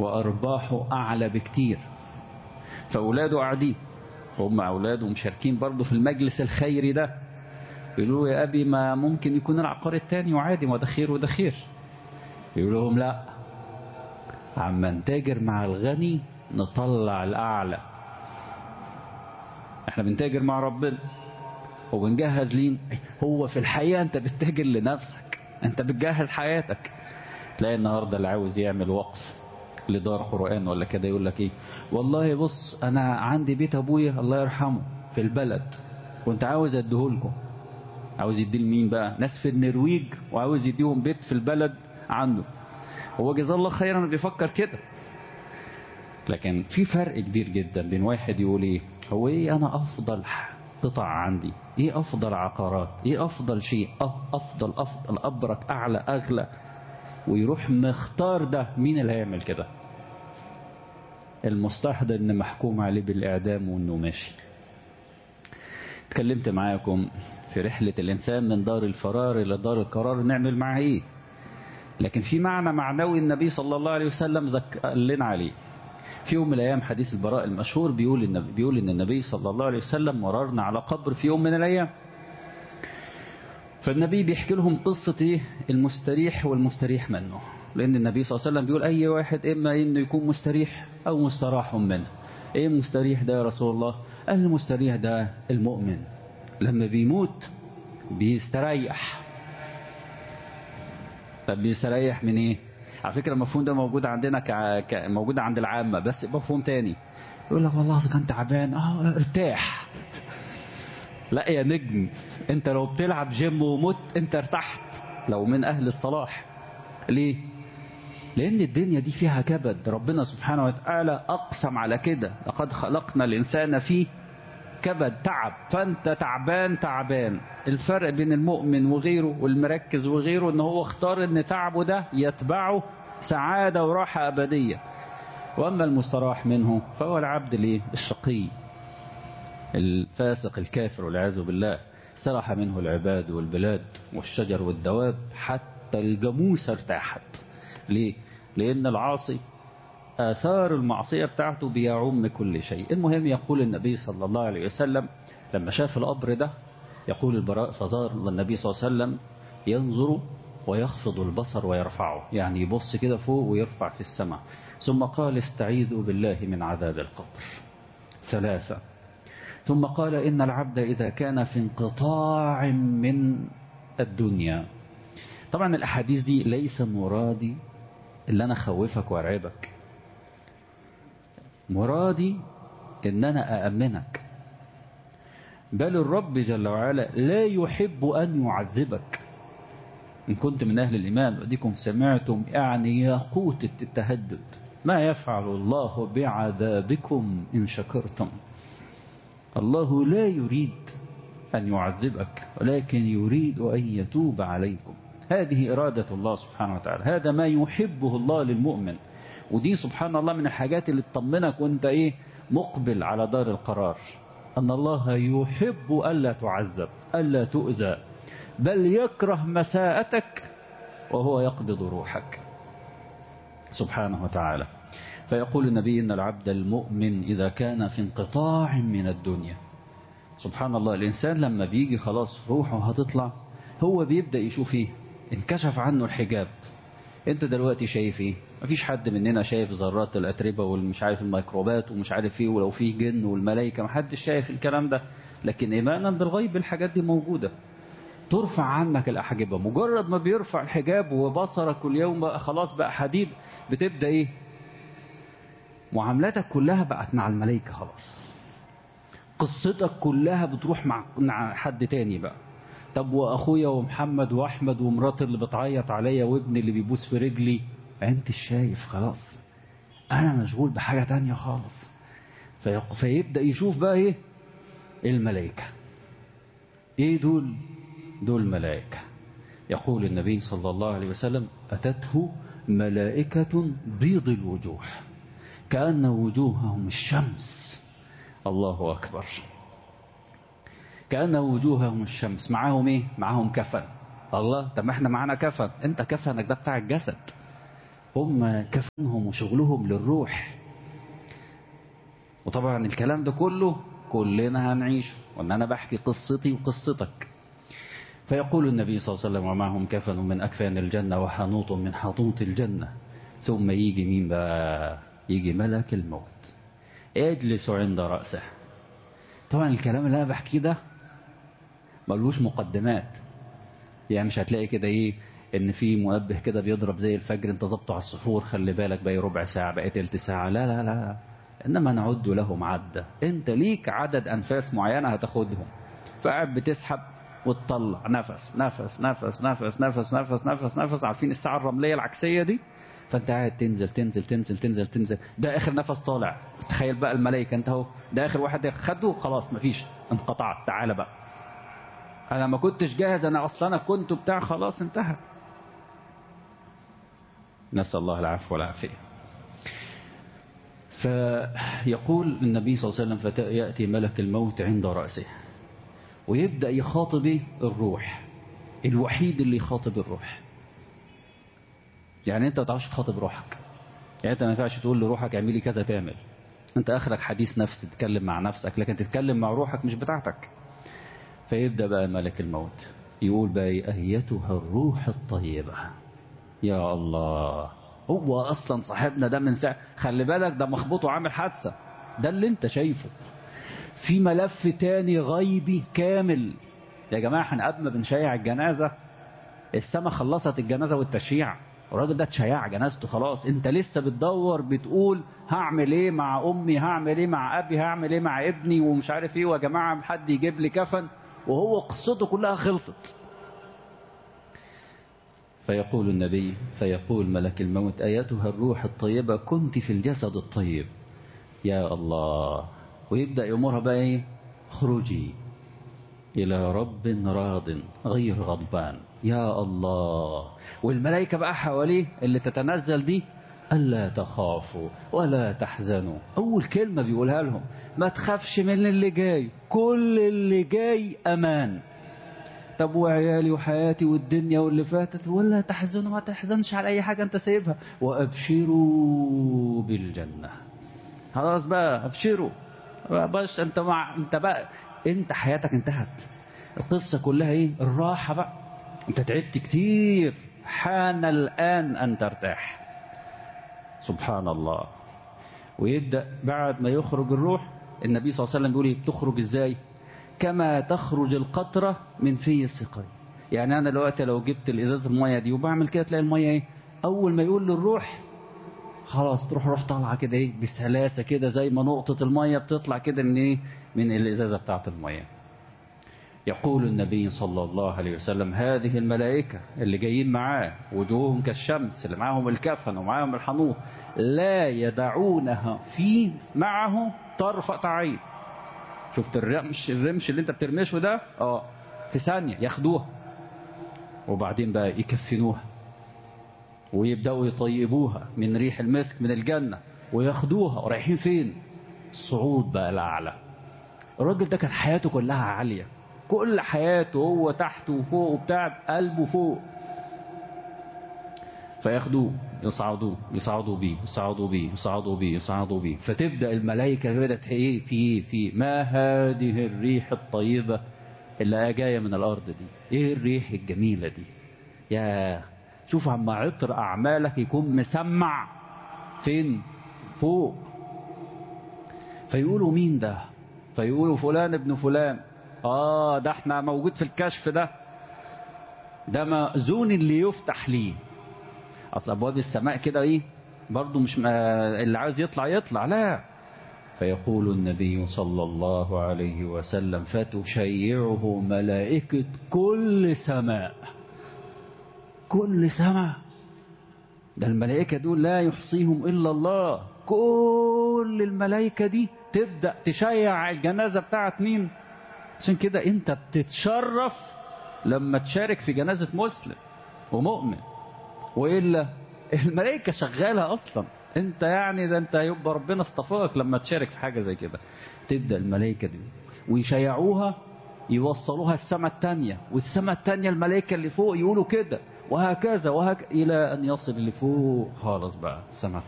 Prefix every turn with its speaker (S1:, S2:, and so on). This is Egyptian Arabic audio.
S1: وأرباحه أعلى بكتير فأولاده قاعدين هم أولاده مشاركين برضه في المجلس الخيري ده يقولوا يا أبي ما ممكن يكون العقار التاني وعادي ما ده خير وده خير يقول لهم لا عما نتاجر مع الغني نطلع الأعلى احنا بنتاجر مع ربنا وبنجهز لين هو في الحقيقة انت بتتاجر لنفسك انت بتجهز حياتك تلاقي النهاردة اللي عاوز يعمل وقف لدار قرآن ولا كده يقول لك ايه والله بص انا عندي بيت ابويا الله يرحمه في البلد كنت عاوز اديهولكم عاوز يديه لمين بقى ناس في النرويج وعاوز يديهم بيت في البلد عنده هو جزاه الله خيرا بيفكر كده لكن في فرق كبير جدا بين واحد يقول ايه هو ايه انا افضل قطع عندي ايه افضل عقارات ايه افضل شيء افضل افضل ابرك اعلى اغلى ويروح مختار ده مين اللي هيعمل كده المستحضر ان محكوم عليه بالاعدام وانه ماشي اتكلمت معاكم في رحلة الانسان من دار الفرار الى دار القرار نعمل معاه ايه لكن في معنى معنوي النبي صلى الله عليه وسلم ذكر لنا عليه في يوم من الايام حديث البراء المشهور بيقول النبي بيقول ان النبي صلى الله عليه وسلم مررنا على قبر في يوم من الايام فالنبي بيحكي لهم قصة ايه المستريح والمستريح منه لان النبي صلى الله عليه وسلم بيقول اي واحد اما انه يكون مستريح او مستراح منه ايه المستريح ده يا رسول الله قال المستريح ده المؤمن لما بيموت بيستريح طب بيستريح من ايه على فكرة المفهوم ده موجود عندنا ك... ك... موجود عند العامة بس مفهوم تاني يقول لك والله كان تعبان اه ارتاح لا يا نجم انت لو بتلعب جيم ومت انت ارتحت لو من اهل الصلاح ليه لان الدنيا دي فيها كبد ربنا سبحانه وتعالى اقسم على كده لقد خلقنا الانسان فيه كبد تعب فانت تعبان تعبان الفرق بين المؤمن وغيره والمركز وغيره ان هو اختار ان تعبه ده يتبعه سعادة وراحة ابدية واما المستراح منه فهو العبد ليه الشقي الفاسق الكافر والعياذ بالله سرح منه العباد والبلاد والشجر والدواب حتى الجاموسة ارتاحت ليه لان العاصي آثار المعصية بتاعته بيعم كل شيء المهم يقول النبي صلى الله عليه وسلم لما شاف القبر ده يقول البراء فزار النبي صلى الله عليه وسلم ينظر ويخفض البصر ويرفعه يعني يبص كده فوق ويرفع في السماء ثم قال استعيذوا بالله من عذاب القبر ثلاثة ثم قال إن العبد إذا كان في انقطاع من الدنيا طبعا الأحاديث دي ليس مرادي اللي أنا خوفك وارعبك مرادي ان انا اامنك بل الرب جل وعلا لا يحب ان يعذبك ان كنت من اهل الايمان وديكم سمعتم يعني ياقوت التهدد ما يفعل الله بعذابكم ان شكرتم الله لا يريد ان يعذبك ولكن يريد ان يتوب عليكم هذه اراده الله سبحانه وتعالى هذا ما يحبه الله للمؤمن ودي سبحان الله من الحاجات اللي تطمنك وانت ايه مقبل على دار القرار ان الله يحب الا تعذب الا تؤذى بل يكره مساءتك وهو يقبض روحك سبحانه وتعالى فيقول النبي ان العبد المؤمن اذا كان في انقطاع من الدنيا سبحان الله الانسان لما بيجي خلاص روحه هتطلع هو بيبدا يشوف ايه انكشف عنه الحجاب انت دلوقتي شايف ايه مفيش حد مننا شايف ذرات الاتربه والمش عارف الميكروبات ومش عارف ايه ولو في جن والملائكه محدش شايف الكلام ده لكن ايمانا بالغيب الحاجات دي موجوده ترفع عنك الاحجبه مجرد ما بيرفع الحجاب وبصرك كل يوم بقى خلاص بقى حديد بتبدا ايه معاملاتك كلها بقت مع الملائكه خلاص قصتك كلها بتروح مع مع حد تاني بقى طب واخويا ومحمد واحمد ومراتي اللي بتعيط عليا وابني اللي بيبوس في رجلي انت شايف خلاص انا مشغول بحاجة تانية خالص في... فيبدأ يشوف بقى ايه الملائكة ايه دول دول ملائكة يقول النبي صلى الله عليه وسلم أتته ملائكة بيض الوجوه كأن وجوههم الشمس الله أكبر كأن وجوههم الشمس معاهم ايه معاهم كفن الله طب ما احنا معانا كفن انت كفنك ده بتاع الجسد هم كفنهم وشغلهم للروح وطبعا الكلام ده كله كلنا هنعيشه وان انا بحكي قصتي وقصتك فيقول النبي صلى الله عليه وسلم ومعهم كفن من أكفان الجنة وحنوط من حنوط الجنة ثم يجي مين بقى يجي ملك الموت يجلس عند رأسه طبعا الكلام اللي أنا بحكيه ده ملوش مقدمات يعني مش هتلاقي كده ايه ان في منبه كده بيضرب زي الفجر انت ظبطه على الصفور خلي بالك بقى ربع ساعة بقى تلت ساعة لا لا لا انما نعد لهم عدة انت ليك عدد انفاس معينة هتاخدهم فقاعد بتسحب وتطلع نفس نفس نفس نفس نفس نفس نفس نفس عارفين الساعة الرملية العكسية دي فانت قاعد تنزل تنزل تنزل تنزل تنزل ده اخر نفس طالع تخيل بقى الملائكة انت اهو ده اخر واحد خده خلاص مفيش انقطعت تعالى بقى انا ما كنتش جاهز انا اصلا انا كنت بتاع خلاص انتهى نسأل الله العفو والعافية فيقول النبي صلى الله عليه وسلم فيأتي ملك الموت عند رأسه ويبدأ يخاطب الروح الوحيد اللي يخاطب الروح يعني انت ما تعرفش تخاطب روحك يعني انت ما ينفعش تقول لروحك اعملي كذا تعمل انت اخرك حديث نفس تتكلم مع نفسك لكن تتكلم مع روحك مش بتاعتك فيبدأ بقى ملك الموت يقول بقى ايتها الروح الطيبة يا الله هو اصلا صاحبنا ده من ساعة خلي بالك ده مخبوطه عامل حادثة ده اللي انت شايفه في ملف تاني غيبي كامل يا جماعة احنا قبل ما بنشيع الجنازة السما خلصت الجنازة والتشييع الراجل ده اتشيع جنازته خلاص انت لسه بتدور بتقول هعمل ايه مع امي هعمل ايه مع ابي هعمل ايه مع ابني ومش عارف ايه ويا جماعة حد يجيب لي كفن وهو قصته كلها خلصت فيقول النبي فيقول ملك الموت ايتها الروح الطيبة كنت في الجسد الطيب يا الله ويبدأ يأمرها بقى ايه اخرجي إلى رب راض غير غضبان يا الله والملائكة بقى حواليه اللي تتنزل دي ألا تخافوا ولا تحزنوا أول كلمة بيقولها لهم ما تخافش من اللي جاي كل اللي جاي أمان طب وعيالي وحياتي والدنيا واللي فاتت ولا تحزنوا ما تحزنش على أي حاجة أنت سايبها وأبشروا بالجنة خلاص بقى أبشروا باش انت مع انت بقى انت حياتك انتهت القصة كلها ايه الراحة بقى انت تعبت كتير حان الآن أن ترتاح سبحان الله ويبدأ بعد ما يخرج الروح النبي صلى الله عليه وسلم بيقول ايه بتخرج ازاي كما تخرج القطرة من في السقاي يعني أنا دلوقتي لو جبت الإزازة المية دي وبعمل كده تلاقي المية ايه أول ما يقول للروح خلاص تروح روح طالعه كده ايه بسلاسه كده زي ما نقطه الميه بتطلع كده من ايه من الازازه بتاعه الميه يقول النبي صلى الله عليه وسلم هذه الملائكه اللي جايين معاه وجوههم كالشمس اللي معاهم الكفن ومعاهم الحنوط لا يدعونها في معه طرفة عين شفت الرمش الرمش اللي انت بترمشه ده اه في ثانيه ياخدوها وبعدين بقى يكفنوها ويبدأوا يطيبوها من ريح المسك من الجنة وياخدوها ورايحين فين الصعود بقى الأعلى الراجل ده كانت حياته كلها عالية كل حياته هو تحت وفوق وبتاع قلبه فوق فياخدوه يصعدوه يصعدوا بيه يصعدوا بيه يصعدوا بيه يصعدوا بيه فتبدأ الملائكة كده ايه في في ما هذه الريح الطيبة اللي جاية من الأرض دي ايه الريح الجميلة دي يا شوف عما عطر أعمالك يكون مسمع فين فوق فيقولوا مين ده فيقولوا فلان ابن فلان آه ده احنا موجود في الكشف ده ده مأذون اللي يفتح ليه أصل أبواب السماء كده إيه برضو مش ما اللي عايز يطلع يطلع لا فيقول النبي صلى الله عليه وسلم فتشيعه ملائكة كل سماء كل سماء ده الملائكة دول لا يحصيهم إلا الله كل الملائكة دي تبدأ تشيع الجنازة بتاعت مين عشان كده انت بتتشرف لما تشارك في جنازة مسلم ومؤمن وإلا الملائكة شغالة أصلا انت يعني ده انت يبقى ربنا اصطفاك لما تشارك في حاجة زي كده تبدأ الملائكة دي ويشيعوها يوصلوها السماء التانية والسماء التانية الملائكة اللي فوق يقولوا كده وهكذا وهك إلى أن يصل اللي فوق خالص بقى السماء